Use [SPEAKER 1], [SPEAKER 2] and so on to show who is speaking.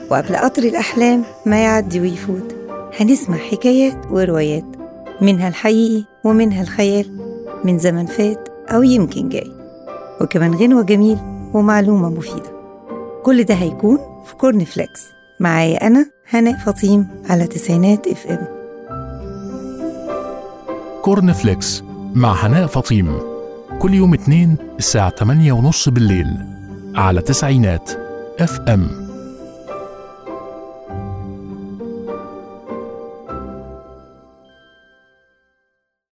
[SPEAKER 1] وقبل قطر الأحلام ما يعدي ويفوت هنسمع حكايات وروايات منها الحقيقي ومنها الخيال من زمن فات أو يمكن جاي وكمان غنوة جميل ومعلومة مفيدة كل ده هيكون في كورن فليكس معايا أنا هناء فطيم على تسعينات اف ام
[SPEAKER 2] كورن فليكس مع هناء فطيم كل يوم اثنين الساعة 8 ونص بالليل على تسعينات اف ام